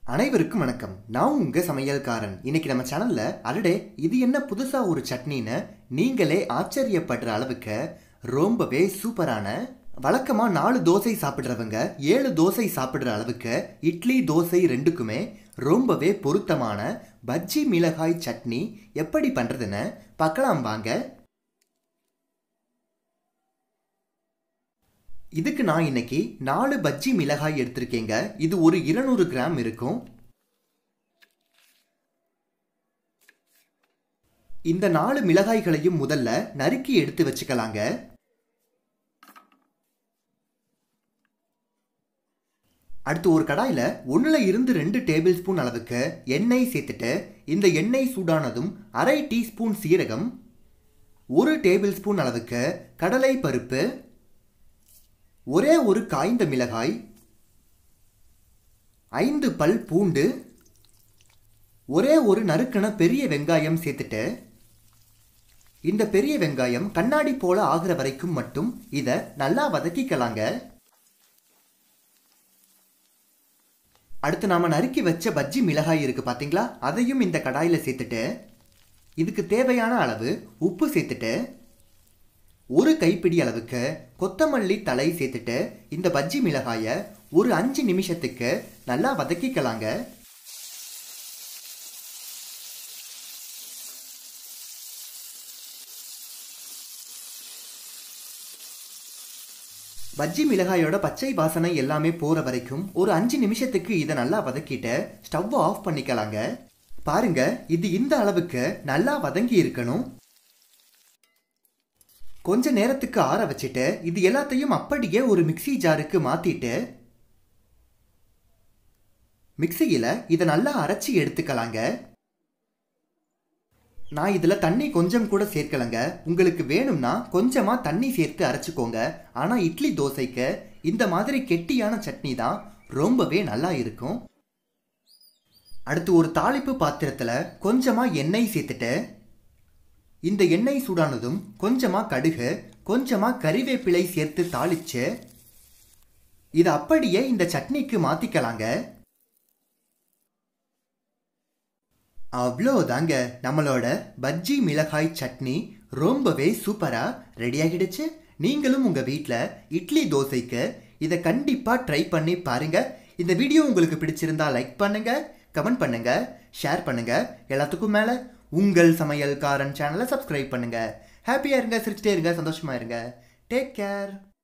அனைவருக்கும் வணக்கம் நான் உங்க சமையல்காரன் இன்னைக்கு நம்ம சேனல்ல அடடே இது என்ன புதுசா ஒரு சட்னின்னு நீங்களே ஆச்சரியப்படுற அளவுக்கு ரொம்பவே சூப்பரான வழக்கமா நாலு தோசை சாப்பிடுறவங்க ஏழு தோசை சாப்பிடுற அளவுக்கு இட்லி தோசை ரெண்டுக்குமே ரொம்பவே பொருத்தமான பஜ்ஜி மிளகாய் சட்னி எப்படி பண்றதுன்னு பார்க்கலாம் வாங்க இதுக்கு நான் இன்னைக்கு நாலு பஜ்ஜி மிளகாய் எடுத்திருக்கேங்க இது ஒரு இருநூறு கிராம் இருக்கும் இந்த நாலு மிளகாய்களையும் முதல்ல நறுக்கி எடுத்து வச்சுக்கலாங்க அடுத்து ஒரு கடாயில் ஒன்றில் இருந்து ரெண்டு டேபிள் ஸ்பூன் அளவுக்கு எண்ணெய் சேர்த்துட்டு இந்த எண்ணெய் சூடானதும் அரை டீஸ்பூன் சீரகம் ஒரு டேபிள் ஸ்பூன் அளவுக்கு கடலை பருப்பு ஒரே ஒரு காய்ந்த மிளகாய் ஐந்து பல் பூண்டு ஒரே ஒரு நறுக்கண பெரிய வெங்காயம் சேர்த்துட்டு இந்த பெரிய வெங்காயம் கண்ணாடி போல ஆகிற வரைக்கும் மட்டும் இதை நல்லா வதக்கிக்கலாங்க அடுத்து நாம நறுக்கி வச்ச பஜ்ஜி மிளகாய் இருக்கு பாத்தீங்களா அதையும் இந்த கடாயில சேர்த்துட்டு இதுக்கு தேவையான அளவு உப்பு சேர்த்துட்டு ஒரு கைப்பிடி அளவுக்கு கொத்தமல்லி தலை சேர்த்துட்டு இந்த பஜ்ஜி மிளகாயை ஒரு அஞ்சு நிமிஷத்துக்கு நல்லா வதக்கிக்கலாங்க பஜ்ஜி மிளகாயோட பச்சை வாசனை எல்லாமே போற வரைக்கும் ஒரு அஞ்சு நிமிஷத்துக்கு இதை நல்லா வதக்கிட்டு ஸ்டவ் ஆஃப் பண்ணிக்கலாங்க பாருங்க இது இந்த அளவுக்கு நல்லா வதங்கி இருக்கணும் கொஞ்ச நேரத்துக்கு ஆற வச்சுட்டு இது எல்லாத்தையும் அப்படியே ஒரு மிக்சி ஜாருக்கு மாத்திட்டு மிக்சியில் இதை நல்லா அரைச்சி எடுத்துக்கலாங்க நான் இதில் தண்ணி கொஞ்சம் கூட சேர்க்கலைங்க உங்களுக்கு வேணும்னா கொஞ்சமாக தண்ணி சேர்த்து அரைச்சிக்கோங்க ஆனால் இட்லி தோசைக்கு இந்த மாதிரி கெட்டியான சட்னி தான் ரொம்பவே நல்லா இருக்கும் அடுத்து ஒரு தாளிப்பு பாத்திரத்தில் கொஞ்சமாக எண்ணெய் சேர்த்துட்டு இந்த எண்ணெய் சூடானதும் கொஞ்சமாக கடுகு கொஞ்சமாக கறிவேப்பிலை சேர்த்து தாளிச்சு இதை அப்படியே இந்த சட்னிக்கு மாற்றிக்கலாங்க அவ்வளோதாங்க நம்மளோட பஜ்ஜி மிளகாய் சட்னி ரொம்பவே சூப்பராக ரெடி ஆகிடுச்சு நீங்களும் உங்கள் வீட்டில் இட்லி தோசைக்கு இதை கண்டிப்பாக ட்ரை பண்ணி பாருங்க இந்த வீடியோ உங்களுக்கு பிடிச்சிருந்தா லைக் பண்ணுங்க கமெண்ட் பண்ணுங்க ஷேர் பண்ணுங்க எல்லாத்துக்கும் மேலே உங்கள் சமையல்காரன் சேனலை சப்ஸ்கிரைப் பண்ணுங்க ஹாப்பியாக இருங்க சிரிச்சிட்டே இருங்க சந்தோஷமா இருங்க டேக் கேர்